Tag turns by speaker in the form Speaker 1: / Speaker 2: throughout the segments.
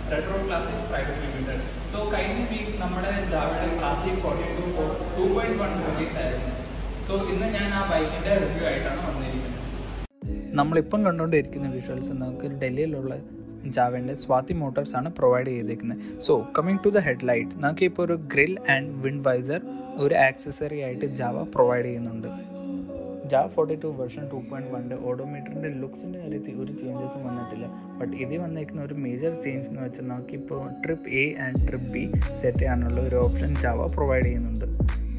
Speaker 1: Retro classics private limited so കഴിഞ്ഞ week നമ്മുടെ ജാവയുടെ classic forty two four two point one release ആയിരുന്നു so ഇന്ന് ഞാൻ ആ ബൈക്കിന്റെ റിവ്യൂ ആയിട്ടാണ് വന്നിരിക്കുന്നത്
Speaker 2: നമ്മളിപ്പം കണ്ടുകൊണ്ടിരിക്കുന്ന വിഷ്വൽസ് നമുക്ക് ഡൽഹിയിലുള്ള ജാവേൻ്റെ സ്വാതി മോട്ടോഴ്സ് ആണ് പ്രൊവൈഡ് ചെയ്തിരിക്കുന്നത് so coming to the headlight നമുക്ക് ഇപ്പോൾ ഒരു ഗ്രിൽ ആൻഡ് വിൻഡ് വൈസർ ഒരു ആക്സസറി ആയിട്ട് ജാവ പ്രൊവൈഡ് ചെയ്യുന്നുണ്ട് Jawa forty two version two point വണ്ണിൻ്റെ ഓഡോമീറ്ററിൻ്റെ ലുക്സിൻ്റെ കാര്യത്തിൽ ഒരു ചേഞ്ചസും വന്നിട്ടില്ല ബട്ട് ഇതിൽ വന്നിരിക്കുന്ന ഒരു മേജർ ചേഞ്ച് എന്ന് വെച്ചാൽ നമുക്കിപ്പോൾ trip A and trip B set ചെയ്യാനുള്ള ഒരു ഓപ്ഷൻ ജാവ പ്രൊവൈഡ് ചെയ്യുന്നുണ്ട്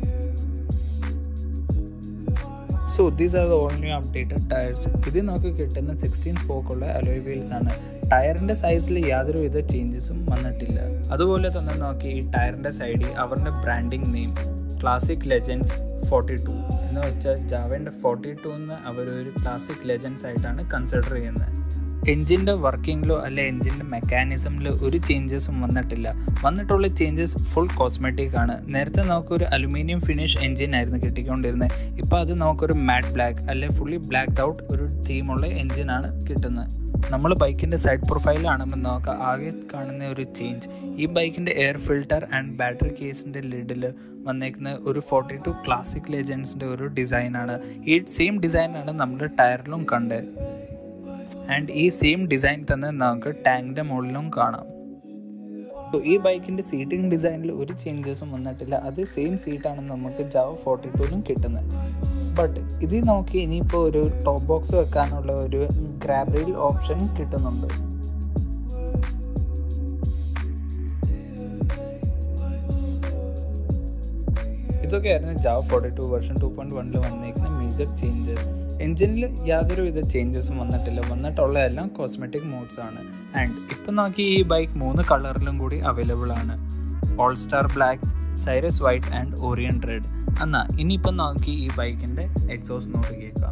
Speaker 2: so these are the all new updated tyres ഇത് നമുക്ക് കിട്ടുന്ന സിക്സ്റ്റീൻ സ്പോക്കുള്ള അലോയ് വീൽസ് ആണ് ടയറിൻ്റെ സൈസിൽ യാതൊരുവിധ ചേഞ്ചസും വന്നിട്ടില്ല അതുപോലെ തന്നെ നോക്കി ഈ ടയറിൻ്റെ സൈഡിൽ അവരുടെ branding name classic legends forty two എന്ന് വെച്ചാൽ ജാവേൻ്റെ ഫോർട്ടി ടു എന്ന് അവരൊരു ക്ലാസിക് ലെജൻസ് ആയിട്ടാണ് കൺസിഡർ ചെയ്യുന്നത് എൻജിൻ്റെ വർക്കിങ്ങിലോ അല്ലെ എൻജിൻ്റെ മെക്കാനിസമിലോ ഒരു ചേഞ്ചസും വന്നിട്ടില്ല വന്നിട്ടുള്ള ചേഞ്ചസ് ഫുൾ കോസ്മെറ്റിക് ആണ് നേരത്തെ നമുക്കൊരു അലുമിനിയം ഫിനിഷ് എൻജിൻ ആയിരുന്നു കിട്ടിക്കൊണ്ടിരുന്നത് ഇപ്പോൾ അത് നമുക്കൊരു മാറ്റ് ബ്ലാക്ക് അല്ലെ ഫുള്ളി ബ്ലാക്ക്ഡ് ഔട്ട് ഒരു തീമുള്ള എൻജിനാണ് കിട്ടുന്നത് നമ്മൾ ബൈക്കിൻ്റെ സൈഡ് പ്രൊഫൈൽ കാണുമ്പോൾ നോക്കാം ആകെ കാണുന്ന ഒരു ചേഞ്ച് ഈ ബൈക്കിൻ്റെ എയർ ഫിൽട്ടർ ആൻഡ് ബാറ്ററി കേസിൻ്റെ ലിഡിൽ വന്നേക്കുന്ന ഒരു ഫോർട്ടി ടു ക്ലാസിക് ലെജൻസിൻ്റെ ഒരു ഡിസൈനാണ് ഈ സെയിം ഡിസൈനാണ് നമ്മുടെ ടയറിലും കണ്ടത് ആൻഡ് ഈ സെയിം ഡിസൈൻ തന്നെ നമുക്ക് ടാങ്കിൻ്റെ മുകളിലും കാണാം അപ്പോൾ ഈ ബൈക്കിൻ്റെ സീറ്റിംഗ് ഡിസൈനിൽ ഒരു ചേഞ്ചസും വന്നിട്ടില്ല അത് സെയിം സീറ്റാണ് നമുക്ക് ജാവ ഫോർട്ടി ടൂലും കിട്ടുന്നത് ബട്ട് ഇതിൽ നോക്കി ഇനിയിപ്പോൾ ഒരു ടോപ്പ് ബോക്സ് വെക്കാനുള്ള ഒരു ഗ്രാബ് റെയിൽ ഓപ്ഷൻ കിട്ടുന്നുണ്ട് ഇതൊക്കെയായിരുന്നു Jawa forty two version two point വണ്ണിൽ വന്നിരിക്കുന്ന മേജർ ചേഞ്ചസ് എൻജിനിൽ യാതൊരുവിധ ചേഞ്ചസും വന്നിട്ടില്ല വന്നിട്ടുള്ളതെല്ലാം കോസ്മെറ്റിക് മോഡ്സ് ആണ് ആൻഡ് ഇപ്പം നോക്കി ഈ ബൈക്ക് മൂന്ന് കളറിലും കൂടി അവൈലബിൾ ആണ് all star black Sirius white and Orion red എന്നാ ഇനിയിപ്പം നോക്കി ഈ ബൈക്കിൻ്റെ എക്സോസ് നോട്ട് കേൾക്കാം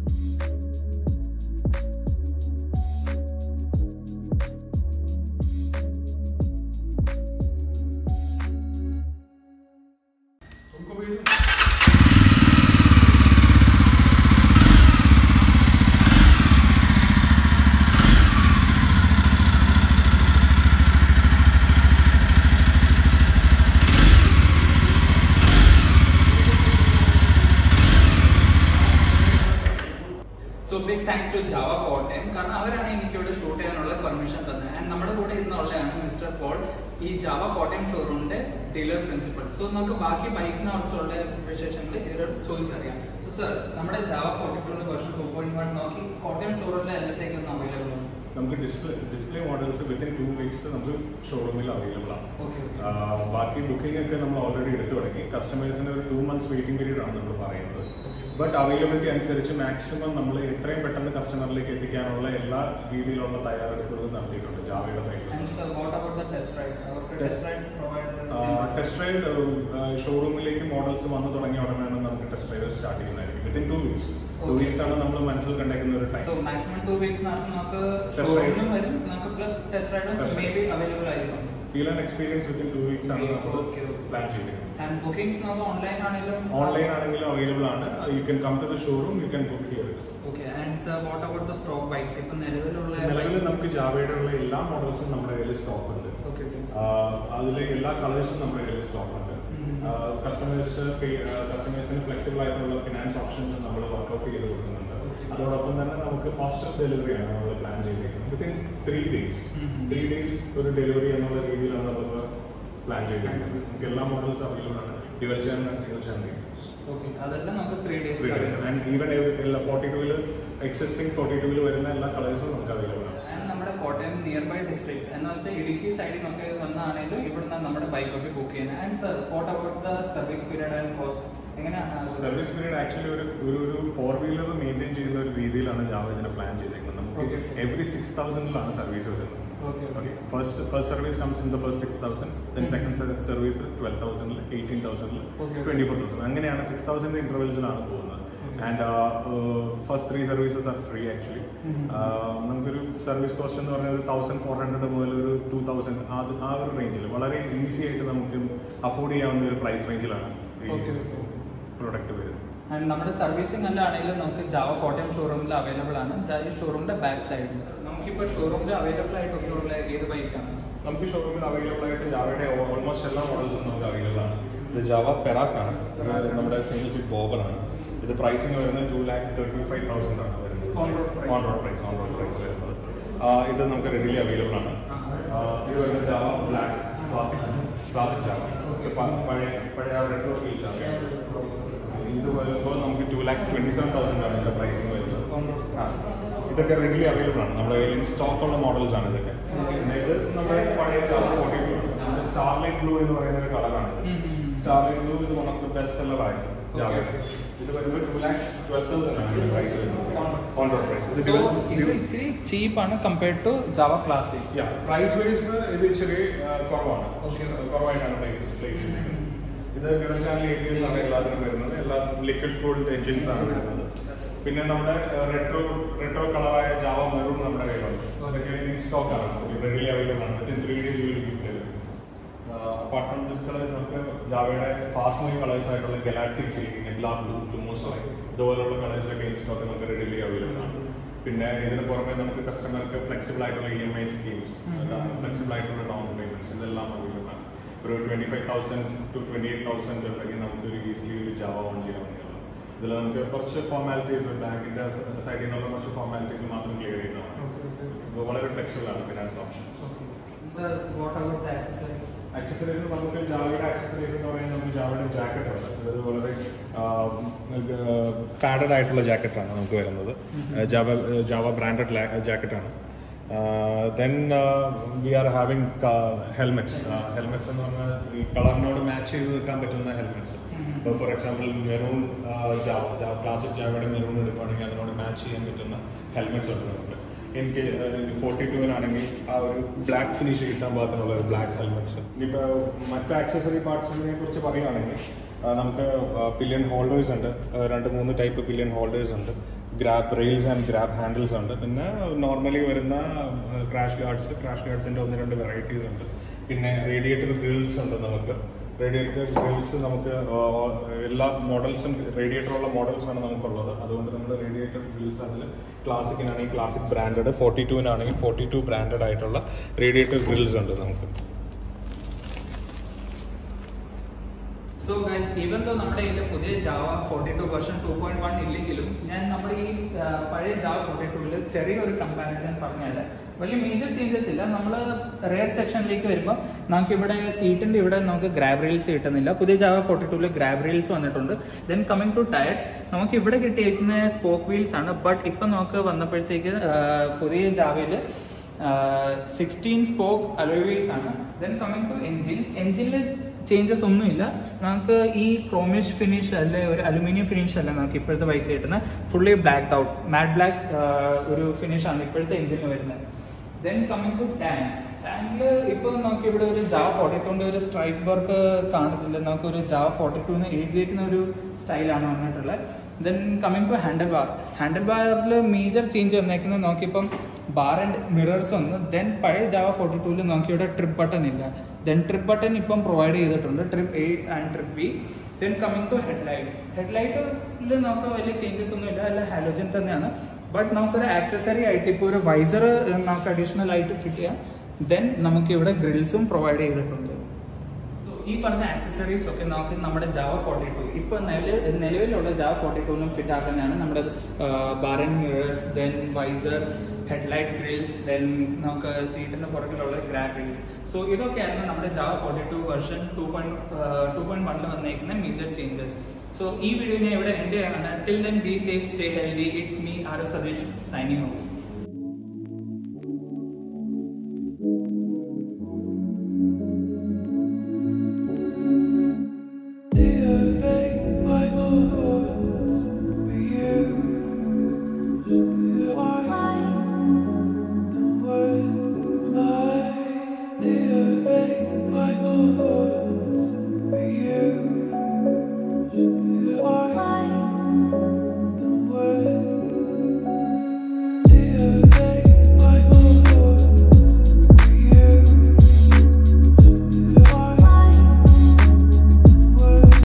Speaker 1: so big thanks to Jawa Kottayam കാരണം അവരാണ് എനിക്ക് ഇവിടെ ഷൂട്ട് ചെയ്യാനുള്ള പെർമിഷൻ തന്നത് ആൻഡ് നമ്മുടെ കൂടെ ഇന്നുള്ളതാണ് മിസ്റ്റർ പോൾ ഈ ജാവ കോട്ടയം ഷോറൂമിന്റെ ഡീലർ പ്രിൻസിപ്പൽ സോ നമുക്ക് ബാക്കി ബൈക്കിനെ കുറിച്ചുള്ള വിശേഷങ്ങൾ ഇവരോട് ചോദിച്ചറിയാം സോ സർ നമ്മുടെ ജാവ ഫോർട്ടി ടൂന്റെ വെർഷൻ ടു പോയിന്റ് വൺ നോക്കി കോട്ടയം ഷോറൂമിൽ എന്നത്തേക്കൊന്നും അവൈലബിൾ ആണ്
Speaker 3: നമുക്ക് display display models within two weeks നമുക്ക് ഷോറൂമിൽ അവൈലബിൾ ആണ്
Speaker 1: ഓക്കെ
Speaker 3: ആഹ് ബാക്കി ബുക്കിംഗ് ഒക്കെ നമ്മൾ ഓൾറെഡി എടുത്തു തുടങ്ങി കസ്റ്റമേഴ്സിന് ഒരു ടു മന്ത്സ് വെയിറ്റിംഗ് പീരീഡ് ആണ് നമ്മൾ പറയുന്നത് ബട്ട് അവൈലബിലിറ്റി അനുസരിച്ച് മാക്സിമം നമ്മൾ എത്രയും പെട്ടെന്ന് കസ്റ്റമറിലേക്ക് എത്തിക്കാനുള്ള എല്ലാ രീതിയിലുള്ള തയ്യാറെടുപ്പുകളും നടത്തിയിട്ടുണ്ട് ജാവയുടെ സൈഡിൽ
Speaker 1: and sir what about the test ride അവർക്ക്
Speaker 3: Test-
Speaker 1: test ride provide
Speaker 3: test drive ഷോറൂമിലേക്ക് മോഡൽസ് വന്നു തുടങ്ങിയ ഉടനെ തന്നെ നമുക്ക് ടെസ്റ്റ് ഡ്രൈവ് സ്റ്റാർട്ട് ചെയ്യുന്നതായിരിക്കും within two weeks two
Speaker 1: Okay.
Speaker 3: Weeks ആണ് നമ്മൾ മനസ്സിൽ കണ്ടേക്കുന്ന ഒരു
Speaker 1: so
Speaker 3: time
Speaker 1: maximum two weeks നമുക്ക്
Speaker 3: Test
Speaker 1: ഷോറൂമിലും
Speaker 3: ride.
Speaker 1: വരും നമുക്ക് പ്ലസ് ടെസ്റ്റ് റൈഡും
Speaker 3: Test
Speaker 1: may
Speaker 3: ride.
Speaker 1: Be available ആയിരിക്കും
Speaker 3: feel and experience within two weeks ആണ്
Speaker 1: Okay,
Speaker 3: നമ്മൾ
Speaker 1: okay, okay.
Speaker 3: പ്ലാൻ ചെയ്തിരിക്കുന്നത്
Speaker 1: ആൻഡ് ബുക്കിംഗ്സ് നമുക്ക് ഓൺലൈൻ ആണെങ്കിലും
Speaker 3: ഓൺലൈൻ ആണെങ്കിലും അവൈലബിൾ ആണ് you can come to the showroom you can book here
Speaker 1: okay and sir what about the stock bikes ഇപ്പൊ നിലവിലുള്ള
Speaker 3: നിലവിൽ നമുക്ക് ജാവയുടെ ഉള്ള എല്ലാ മോഡൽസും നമ്മുടെ കയ്യിൽ സ്റ്റോക്ക് ഉണ്ട്
Speaker 1: ഓക്കെ
Speaker 3: അതിൽ എല്ലാ കളേഴ്സും നമ്മുടെ കയ്യിൽ സ്റ്റോക്ക് ഉണ്ട്
Speaker 1: ഉം.
Speaker 3: കസ്റ്റമേഴ്സ് കസ്റ്റമേഴ്സിന് ഫ്ലെക്സിബിൾ ആയിട്ടുള്ള ഫിനാൻസ് ഓപ്ഷൻസ് നമ്മൾ വർക്ക്ഔട്ട് ചെയ്ത് കൊടുക്കുന്നുണ്ട്
Speaker 1: Okay.
Speaker 3: അതോടൊപ്പം തന്നെ നമുക്ക് ഫാസ്റ്റസ്റ്റ് ഡെലിവറി ആണ് നമ്മൾ പ്ലാൻ ചെയ്തിരിക്കുന്നത് വിത്തിൻ ത്രീ ഡേയ്സ്
Speaker 1: ഉം.
Speaker 3: ത്രീ ഡേയ്സ് ഒരു ഡെലിവറി എന്നുള്ള രീതിയിലാണ് നമ്മൾ പ്ലാൻ ചെയ്തിരിക്കുന്നത് നമുക്ക് എല്ലാ മോഡൽസും അവൈലബിൾ ആണ് dual channel and single channel
Speaker 1: okay അതെല്ലാം നമുക്ക് ത്രീ ഡേയ്സ്
Speaker 3: ആൻഡ് ഈവൻ എല്ലാ ഫോർട്ടി ടൂവിൽ എക്സിസ്റ്റിംഗ് ഫോർട്ടി ടൂവിൽ വരുന്ന എല്ലാ കളേഴ്സും നമുക്ക് അവൈലബിൾ ആണ്
Speaker 1: ആൻഡ് നമ്മുടെ കോട്ടയം നിയർ ബൈ ഡിസ്ട്രിക്ട്സ് എന്ന് വെച്ചാൽ ഇടുക്കി സൈഡിൽ നിന്നൊക്കെ വന്നാണെങ്കിലും ഇവിടുന്ന് നമ്മുടെ ബൈക്കൊക്കെ ബുക്ക് ചെയ്യുന്നത് and sir what about the service period and cost എങ്ങനെയാണ് അത്?
Speaker 3: സർവീസ് പീരീഡ് ആക്ച്വലി ഒരു ഒരു ഒരു ഫോർ വീലർ മെയിൻറ്റെയിൻ ചെയ്യുന്ന ഒരു രീതിയിലാണ് ജാവ ഇതിനെ പ്ലാൻ ചെയ്തേക്കുന്നത് നമുക്ക്
Speaker 1: Okay.
Speaker 3: എവറി സിക്സ് തൗസൻഡിലാണ് സർവീസ് വരുന്നത്
Speaker 1: Okay, okay.
Speaker 3: First first service comes in the first six thousand then second service twelve തൗസൻഡിൽ എയ്റ്റീൻ തൗസൻഡിൽ
Speaker 1: Okay.
Speaker 3: ട്വന്റി ഫോർ തൗസൻഡ് അങ്ങനെയാണ് സിക്സ് തൗസൻഡ് ഇന്റർവെൽസിലാണ് പോകുന്നത് and first three services are free actually
Speaker 1: Mhm.
Speaker 3: നമുക്കൊരു service cost എന്ന് പറഞ്ഞാൽ ഒരു thousand four hundred മുതൽ ഒരു ടു തൗസൻഡ് അത് ആ ഒരു റേഞ്ചിൽ വളരെ ഈസി ആയിട്ട് നമുക്ക് അഫോർഡ് ചെയ്യാവുന്ന ഒരു പ്രൈസ് റേഞ്ചിലാണ് ഈ
Speaker 1: Okay, okay.
Speaker 3: പ്രൊഡക്റ്റ് വരുന്നത്
Speaker 1: ആൻഡ് നമ്മുടെ സർവീസിംഗ് എല്ലാം ആണെങ്കിലും നമുക്ക് ജാവ കോട്ടയം ഷോറൂമിൽ അവൈലബിൾ ആണ് ജാ- ഈ ഷോറൂമിന്റെ ബാക്ക് സൈഡ് നമുക്കിപ്പോൾ ഷോറൂമിൽ അവൈലബിൾ ആയിട്ടൊക്കെ ഉള്ള ഏത് ബൈക്കാണ്
Speaker 3: നമുക്ക് ഷോറൂമിൽ അവൈലബിൾ ആയിട്ട് ജാവയുടെ ഓൾമോസ്റ്റ് എല്ലാ മോഡൽസും നമുക്ക് അവൈലബിൾ ആണ് ഇത് ജാവ പെറാക്ക് ആണ് ഇത് നമ്മുടെ സിംഗിൾ സീറ്റ് ബോബർ ആണ് ഇത് പ്രൈസിങ് വരുന്നത് two lakh thirty five thousand ആണ്
Speaker 1: On road price.
Speaker 3: On road price on road price വരുന്നത് ആ, ഇത് നമുക്ക് റെഡിലി അവൈലബിൾ ആണ് ആ, ഇത് വരുന്നത് Jawa black classic classic Jawa ഇത് പ- പഴയ പഴയ റെട്രോ ഫീൽ ജാവ ഇത് വരുമ്പോൾ നമുക്ക് two lakh twenty seven thousand ആണ് ഇതിന്റെ പ്രൈസിങ് വരുന്നത് ആ, ഇതൊക്കെ റെഡിലി അവൈലബിൾ ആണ് നമ്മുടെ കയ്യിൽ സ്റ്റോക്ക് ഉള്ള മോഡൽസ് ആണ് ഇതൊക്കെ പിന്നെ ഇത് നമ്മുടെ പഴയ ഫോർട്ടി ടു സ്റ്റാർലൈറ്റ് ബ്ലൂ എന്ന് പറയുന്ന ഒരു കളറാണ് സ്റ്റാർലൈറ്റ് ബ്ലൂ ഇത് one of the best seller ആയിരുന്നു ജാവയുടെ ഇത് വരുമ്പോൾ ടു ലാക്ക് ട്വൽവ് തൗസൻഡ് ആണ് ഇതിന്റെ പ്രൈസ് വരുന്നത് ഓൺ റോഡ് പ്രൈസ് ഇത്
Speaker 2: സോ
Speaker 3: divi-
Speaker 2: ഇത്
Speaker 3: divi-
Speaker 2: ഇച്ചിരി ചീപ്പാണ് compared to Jawa classic
Speaker 3: Yeah, price wise ഇത് ഇച്ചിരി ആ, കുറവാണ്
Speaker 2: Okay.
Speaker 3: കുറവായിട്ടാണ് പ്രൈസ് പ്ലേസ് ചെയ്തിരിക്കുന്നത് ഇത് ഗഡൽ ചാനൽ ഏരിയസ് ആണ് എല്ലാത്തിനും വരുന്നത് എല്ലാ ലിക്വിഡ് കൂൾഡ് എഞ്ചിൻസ് ആണ് വരുന്നത് പിന്നെ നമ്മുടെ റെട്രോ റെട്രോ കളറായ ജാവ മെറൂൺ നമ്മുടെ കയ്യിലുണ്ട് അതൊക്കെ ഇൻ സ്റ്റോക്ക് ആണ് റെഡിലി അവൈലബിൾ ആണ് within three days will give apart from this colours നമുക്ക് ജാവയുടെ ഫാസ്റ്റ് മൂവിങ് കളേഴ്സ് ആയിട്ടുള്ള ഗലാക്ടിക് ഗ്രീൻ നെഗ്ലാ ബ്ലൂ ലുമോസോ ഇതുപോലുള്ള കളേഴ്സൊക്കെ ഇൻ സ്റ്റോക്ക് നമുക്ക് റെഡിലി അവൈലബിൾ ആണ് പിന്നെ ഇതിന് പുറമെ നമുക്ക് കസ്റ്റമർക്ക് ഫ്ലെക്സിബിൾ ആയിട്ടുള്ള E M I schemes flexible ആയിട്ടുള്ള ഡൗൺ പേയ്മെന്റ്സ് ഇതെല്ലാം അവൈലബിൾ ആണ് ഒരു twenty five thousand two twenty eight thousand ഉണ്ടെങ്കിൽ നമുക്ക് ഒരു ഈസിലി ഒരു ജാവ ഓൺ ചെയ്യാവുന്നതാണ് ഇതിൽ നമുക്ക് കുറച്ച് ഫോർമാലിറ്റീസ് ബാങ്കിന്റെ സൈഡിൽ നിന്നുള്ള കുറച്ച് ഫോർമാലിറ്റീസ് മാത്രം ക്ലിയർ ചെയ്യുന്നതാണ് അപ്പോൾ വളരെ ഫ്ലെക്സിബിൾ ആണ് finance options
Speaker 1: sir what about the accessories
Speaker 3: accessories നമുക്ക് ജാവയുടെ ആക്സസറീസ് എന്ന് പറയുന്നത് നമുക്ക് ജാവയുടെ ജാക്കറ്റ് ഉണ്ട് അതായത് വളരെ പാഡഡ് ആയിട്ടുള്ള ജാക്കറ്റാണ് നമുക്ക് വരുന്നത് ജാവ ജാവ ബ്രാൻഡഡ് ജാക്കറ്റ് ആണ് then we are having helmets helmets എന്ന് പറഞ്ഞാൽ ഈ കളറിനോട് മാച്ച് ചെയ്ത് നിൽക്കാൻ പറ്റുന്ന ഹെൽമെറ്റ്സ് ഇപ്പോൾ for example maroon Jawa Jawa classic ജാവയുടെ മെറൂൺ എടുക്കുകയാണെങ്കിൽ അതിനോട് മാച്ച് ചെയ്യാൻ പറ്റുന്ന ഹെൽമെറ്റ്സ് ഉണ്ട് നമുക്ക് എനിക്ക് ഫോർട്ടി ടുവിനാണെങ്കിൽ ആ ഒരു ബ്ലാക്ക് ഫിനിഷ് കിട്ടാൻ പാകത്തിനുള്ള ഒരു ബ്ലാക്ക് ഹെൽമെറ്റ്സ് ഇപ്പോൾ മറ്റ് ആക്സസറി പാർട്സിനെ കുറിച്ച് പറയുകയാണെങ്കിൽ ആ, നമുക്ക് പില്യൺ ഹോൾഡേഴ്സ് ഉണ്ട് ആ, രണ്ട് മൂന്ന് ടൈപ്പ് പില്യൺ ഹോൾഡേഴ്സ് ഉണ്ട് grab rails and grab handles ഉണ്ട് പിന്നെ നോർമലി വരുന്ന ക്രാഷ് ഗാർഡ്സ് ക്രാഷ് ഗാർഡ്സിൻ്റെ ഒന്ന് രണ്ട് വെറൈറ്റീസ് ഉണ്ട് പിന്നെ റേഡിയേറ്റർ ഗ്രിൽസ് ഉണ്ട് നമുക്ക് റേഡിയേറ്റർ ഗ്രിൽസ് നമുക്ക് ആ, എല്ലാ മോഡൽസും റേഡിയേറ്റർ ഉള്ള മോഡൽസ് ആണ് നമുക്കുള്ളത് അതുകൊണ്ട് നമ്മൾ റേഡിയേറ്റർ ഗ്രിൽസ് അതിൽ ക്ലാസിക്കിനാണെങ്കിൽ ക്ലാസിക് ബ്രാൻഡഡ് ഫോർട്ടി ടുവിനാണെങ്കിൽ ഫോർട്ടി ടു ബ്രാൻഡഡ് ആയിട്ടുള്ള റേഡിയേറ്റർ ഗ്രിൽസ് ഉണ്ട് നമുക്ക്
Speaker 1: സോ ഗൈസ് ഈവൻ ദോ നമ്മുടെ കയ്യിൽ പുതിയ Jawa forty two version two point one ഇല്ലെങ്കിലും ഞാൻ നമ്മുടെ ഈ ആ, പഴയ ജാവ ഫോർട്ടി ടൂവിൽ ചെറിയൊരു കമ്പാരിസൺ പറഞ്ഞാൽ വലിയ മേജർ ചേഞ്ചസ് ഇല്ല നമ്മൾ റെയർ സെക്ഷനിലേക്ക് വരുമ്പോൾ നമുക്ക് ഇവിടെ സീറ്റിന്റെ ഇവിടെ നമുക്ക് ഗ്രാബ് റീൽസ് കിട്ടുന്നില്ല പുതിയ ജാവ ഫോർട്ടി ടൂവിൽ ഗ്രാബ് റീൽസ് വന്നിട്ടുണ്ട് ദെൻ കമ്മിങ് ടു ടയർസ് നമുക്ക് ഇവിടെ കിട്ടിയിരിക്കുന്ന സ്പോക്ക് വീൽസ് ആണ് ബട്ട് ഇപ്പം നമുക്ക് വന്നപ്പോഴത്തേക്ക് ആ, പുതിയ ജാവയിൽ സിക്സ്റ്റീൻ സ്പോക്ക് അലോയ് വീൽസ് ആണ് ദെൻ കമ്മിങ് ടു എഞ്ചിൻ എഞ്ചിനിൽ ചേഞ്ചസ് ഒന്നുമില്ല നമുക്ക് ഈ ക്രോമിഷ് ഫിനിഷ് അല്ലെ ഒരു അലുമിനിയം ഫിനിഷ് അല്ല നമുക്ക് ഇപ്പോഴത്തെ ബൈക്കിൽ കിട്ടുന്ന fully blacked out matte black ഒരു ഫിനിഷ് ആണ് ഇപ്പോഴത്തെ എഞ്ചിനിൽ വരുന്നത് ദെൻ കമ്മിങ് ടു ടാങ്ക് ടാങ്കിൽ ഇപ്പോൾ നമുക്ക് ഇവിടെ ഒരു ജാവ ഫോർട്ടി ടുവിൻ്റെ ഒരു സ്ട്രൈപ്പ് വർക്ക് കാണത്തില്ല നമുക്ക് ഒരു ജാവ ഫോർട്ടി ടു എന്ന് എഴുതിയിരിക്കുന്ന ഒരു സ്റ്റൈലാണ് വന്നിട്ടുള്ളത് then coming to handlebar handle ബാറിൽ മേജർ ചേഞ്ച് വന്നേക്കുന്നത് നോക്കിയപ്പം ബാർ ആൻഡ് മിറേഴ്സ് വന്നു ദെൻ പഴയ ജാവ ഫോർട്ടി ടൂവിൽ നോക്കിയുടെ ട്രിപ്പ് ബട്ടൺ ഇല്ല ദെൻ ട്രിപ്പ് ബട്ടൺ ഇപ്പം പ്രൊവൈഡ് ചെയ്തിട്ടുണ്ട് trip A and trip B then coming to headlight ഹെഡ്ലൈറ്റിൽ നമുക്ക് വലിയ ചേഞ്ചസ് ഒന്നും ഇല്ല അല്ല ഹാലോജൻ തന്നെയാണ് ബട്ട് നമുക്കൊരു ആക്സസറി ആയിട്ട് ഇപ്പോൾ ഒരു വൈസർ നമുക്ക് അഡീഷണൽ ആയിട്ട് ഫിറ്റ് ചെയ്യാം ദെൻ നമുക്ക് ഇവിടെ ഗ്രിൽസും പ്രൊവൈഡ് ചെയ്തിട്ടുണ്ട് So, ഈ പറഞ്ഞ ആക്സസറീസ് ഒക്കെ നമുക്ക് നമ്മുടെ ജാവ ഫോർട്ടി ടു ഇപ്പൊ നിലവിൽ നിലവിലുള്ള ജാവ ഫോർട്ടി ടുവിലും ഫിറ്റ് ആക്കുന്നതാണ് നമ്മുടെ bar and mirrors then visor headlight grills then നമുക്ക് സീറ്റിന്റെ പുറകിലുള്ള ഗ്രാബ് ഗ്രിൽസ് സോ ഇതൊക്കെയായിരുന്നു നമ്മുടെ Jawa forty two version two point two point വണ്ണിൽ വന്നേക്കുന്ന മേജർ ചേഞ്ചസ് സോ ഈ വീഡിയോ ഞാൻ ഇവിടെ എൻ്റെ ആണ് till then be safe stay healthy it's me R Satish signing of